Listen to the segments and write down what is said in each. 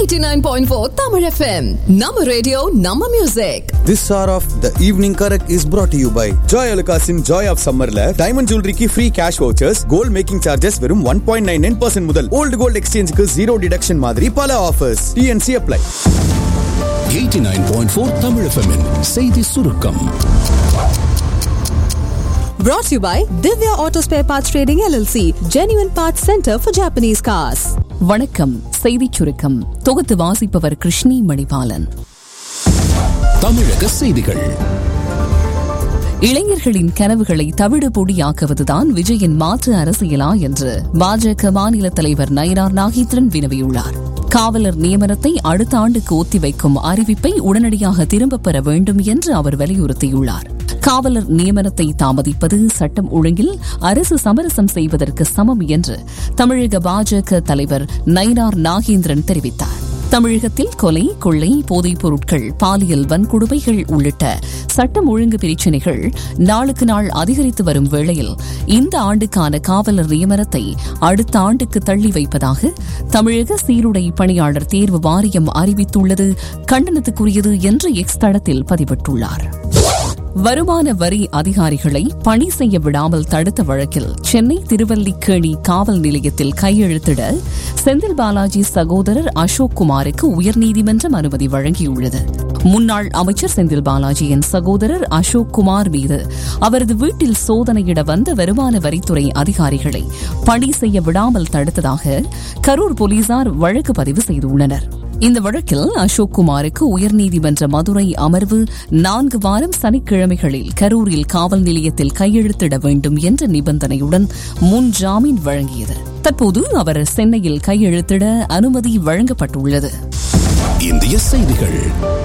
89.4 Tamil FM. Nama radio, Nama music. This hour of the evening correct is brought to you by Joy Alukasin Joy of Summerல diamond ஜுவல்லரிக்கு free cash vouchers gold making charges வெறும் one point nine nine percent முதல் old gold எக்ஸ்சேஞ்சுக்கு zero deduction மாதிரி பல offers TNC apply 89.4 Tamil FM -இன் செய்தி சுருக்கம் Brought to you by Divya Auto Spare Parts Trading LLC, Genuine Parts Center for Japanese Cars. வணக்கம் செய்திச் சுருக்கம் தொகுத்து வாசிப்பவர் கிருஷ்ணி மணிபாலன் தமிழக செய்திகள் இளைஞர்களின் கனவுகளை தவிடு பொடியாக்குவதுதான் விஜயின் மாற்று அரசியலா என்று பாஜக மாநில தலைவர் நயினார் நாகேந்திரன் வினவியுள்ளார் காவலர் நியமனத்தை அடுத்த ஆண்டுக்கு ஒத்திவைக்கும் அறிவிப்பை உடனடியாக திரும்பப் பெற வேண்டும் என்று அவர் வலியுறுத்தியுள்ளார் காவலர் நியமனத்தை தாமதிப்பது சட்டம் ஒழுங்கில் அரசு சமரசம் செய்வதற்கு சமம் என்று தமிழக பாஜக தலைவர் நயினார் நாகேந்திரன் தெரிவித்தார் தமிழகத்தில் கொலை கொள்ளை போதைப் பொருட்கள் பாலியல் வன்கொடுமைகள் உள்ளிட்ட சட்டம் ஒழுங்கு பிரச்சினைகள் நாளுக்கு நாள் அதிகரித்து வரும் வேளையில் இந்த ஆண்டுக்கான காவலர் நியமனத்தை அடுத்த ஆண்டுக்கு தள்ளி வைப்பதாக தமிழக சீருடை பணியாளர் தேர்வு வாரியம் அறிவித்துள்ளது கண்டனத்துக்குரியது என்று எக்ஸ் தளத்தில் பதிவிட்டுள்ளார் வருமான வரி அதிகாரிகளை பணி செய்ய விடாமல் தடுத்த வழக்கில் சென்னை திருவல்லிக்கேணி காவல் நிலையத்தில் கையெழுத்திட செந்தில் பாலாஜி சகோதரர் அசோக் குமாருக்கு உயர்நீதிமன்றம் அனுமதி வழங்கியுள்ளது முன்னாள் அமைச்சர் செந்தில் பாலாஜியின் சகோதரர் அசோக் குமார் மீது அவரது வீட்டில் சோதனையிட வந்த வருமான வரித்துறை அதிகாரிகளை பணி செய்ய விடாமல் தடுத்ததாக கரூர் போலீசார் வழக்கு பதிவு செய்துள்ளனர் இந்த வழக்கில் அசோக் குமாருக்கு உயர்நீதிமன்ற மதுரை அமர்வு நான்கு வாரம் சனிக்கிழமைகளில் கரூரில் காவல் நிலையத்தில் கையெழுத்திட வேண்டும் என்ற நிபந்தனையுடன் முன் ஜாமீன் வழங்கியது தற்போது அவர் சென்னையில் கையெழுத்திட அனுமதி வழங்கப்பட்டுள்ளது இந்திய செய்திகள்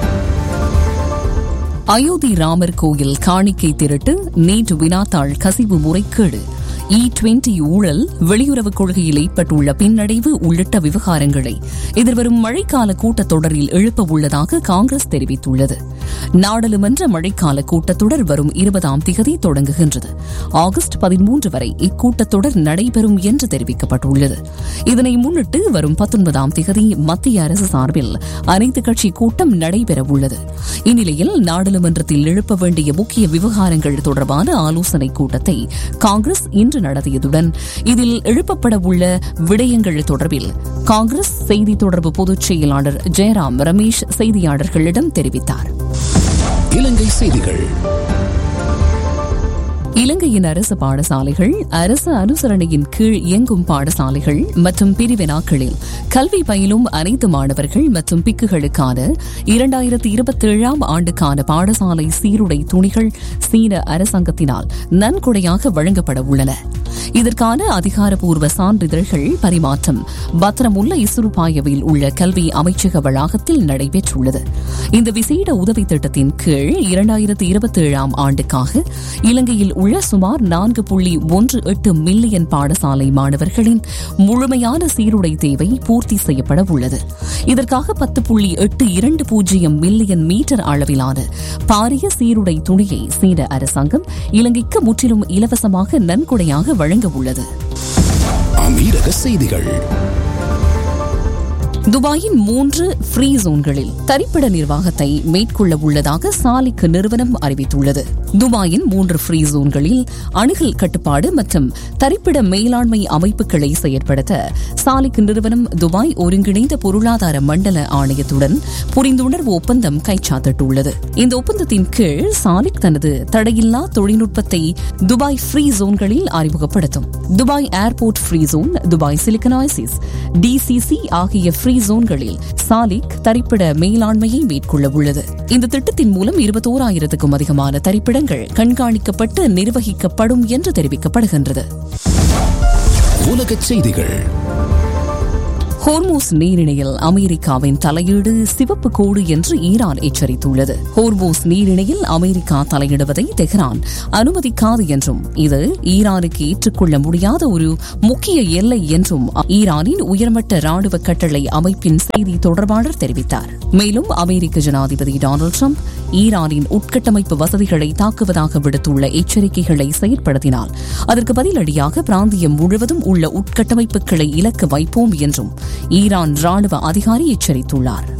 அயோத்தி ராமர் கோயில் காணிக்கை திருட்டு நேற்று வினாத்தாள் கசிவு முறைகேடு இ டுவெண்டி ஊழல் வெளியுறவுக் கொள்கையில் ஏற்பட்டுள்ள பின்னடைவு உள்ளிட்ட விவகாரங்களை எதிர்வரும் மழைக்கால கூட்டத்தொடரில் எழுப்ப உள்ளதாக காங்கிரஸ் தெரிவித்துள்ளது நாடாளுமன்ற மழைக்கால கூட்டத்தொடர் வரும் இருபதாம் திகதி தொடங்குகின்றது ஆகஸ்ட் பதிமூன்று வரை இக்கூட்டத்தொடர் நடைபெறும் என்று தெரிவிக்கப்பட்டுள்ளது இதனை முன்னிட்டு வரும் பத்தொன்பதாம் திகதி மத்திய அரசு சார்பில் அனைத்துக் கட்சி கூட்டம் நடைபெறவுள்ளது இந்நிலையில் நாடாளுமன்றத்தில் எழுப்ப வேண்டிய முக்கிய விவகாரங்கள் தொடர்பான ஆலோசனைக் கூட்டத்தை காங்கிரஸ் இன்று நடத்தியதுடன் இதில் எழுப்பப்பட உள்ள விடயங்கள் தொடர்பில் காங்கிரஸ் செய்தி தொடர்பு பொதுச் செயலாளர் ஜெயராம் ரமேஷ் செய்தியாளர்களிடம் தெரிவித்தார் இலங்கை செய்திகள் இலங்கையின் அரசு பாடசாலைகள் அரசு அனுசரணையின் கீழ் இயங்கும் பாடசாலைகள் மற்றும் பிரிவினாக்களில் கல்வி பயிலும் அனைத்து மாணவர்கள் மற்றும் பிக்குகளுக்கான இரண்டாயிரத்தி இருபத்தி ஏழாம் ஆண்டுக்கான பாடசாலை சீருடை துணிகள் சீன அரசாங்கத்தினால் நன்கொடையாக வழங்கப்பட உள்ளன இதற்கான அதிகாரப்பூர்வ சான்றிதழ்கள் பரிமாற்றம் பத்திரமுள்ள இசுருபாயவில் உள்ள கல்வி அமைச்சக வளாகத்தில் நடைபெற்றுள்ளது இந்த விசேட உதவி திட்டத்தின் கீழ் இரண்டாயிரத்தி இருபத்தி ஏழாம் ஆண்டுக்காக இலங்கையில் உள்ள சுமார் நான்கு புள்ளி ஒன்று எட்டு மில்லியன் பாடசாலை மாணவர்களின் முழுமையான சீருடை தேவை பூர்த்தி செய்யப்பட உள்ளது இதற்காக பத்து புள்ளி எட்டு இரண்டு பூஜ்ஜியம் மில்லியன் மீட்டர் அளவிலான பாரிய சீருடை துணியை சீன அரசாங்கம் இலங்கைக்கு முற்றிலும் இலவசமாக நன்கொடையாக வழங்க உள்ளது அமீரக செய்திகள் துபாயின் மூன்று ஃப்ரீ ஜோன்களில் தரிப்பிட நிர்வாகத்தை மேற்கொள்ள உள்ளதாக சாலிக் நிறுவனம் அறிவித்துள்ளது துபாயின் மூன்று ஃப்ரீ ஜோன்களில் அணுகல் கட்டுப்பாடு மற்றும் தரிப்பிட மேலாண்மை அமைப்புகளை செயற்படுத்த சாலிக் நிறுவனம் துபாய் ஒருங்கிணைந்த பொருளாதார மண்டல ஆணையத்துடன் புரிந்துணர்வு ஒப்பந்தம் கைச்சாத்திட்டுள்ளது இந்த ஒப்பந்தத்தின் கீழ் சாலிக் தனது தடையில்லா தொழில்நுட்பத்தை துபாய் ஃப்ரீ ஜோன்களில் அறிமுகப்படுத்தும் Dubai airport free zone Dubai silicon oasis DCC ஆகிய ஃப்ரீ ஜோன்களில் சாலிக் தரிப்பிட மேலாண்மையை மேற்கொள்ள உள்ளது இந்த திட்டத்தின் மூலம் இருபத்தோராயிரத்துக்கும் அதிகமான தரிப்பிடங்கள் கண்காணிக்கப்பட்டு நிர்வகிக்கப்படும் என்று தெரிவிக்கப்படுகின்றது உலகச் செய்திகள் ஹோர்மோஸ் நீரிணையில் அமெரிக்காவின் தலையீடு சிவப்பு கோடு என்று ஈரான் எச்சரித்துள்ளது ஹோர்மோஸ் நீரிணையில் அமெரிக்கா தலையிடுவதை தெஹ்ரான் அனுமதிக்காது என்றும் இது ஈரானுக்கு ஏற்றுக்கொள்ள முடியாத ஒரு முக்கிய எல்லை என்றும் ஈரானின் உயர்மட்ட ராணுவ கட்டளை அமைப்பின் செய்தி தொடர்பாளர் தெரிவித்தார் மேலும் அமெரிக்க ஜனாதிபதி டொனால்டு ட்ரம்ப் ஈரானின் உட்கட்டமைப்பு வசதிகளை தாக்குவதாக விடுத்துள்ள எச்சரிக்கைகளை செயற்படுத்தினால் அதற்கு பதிலடியாக பிராந்தியம் முழுவதும் உள்ள உட்கட்டமைப்புகளை இலக்கு வைப்போம் என்றும் ஈரான் ராணுவ அதிகாரி எச்சரித்துள்ளார்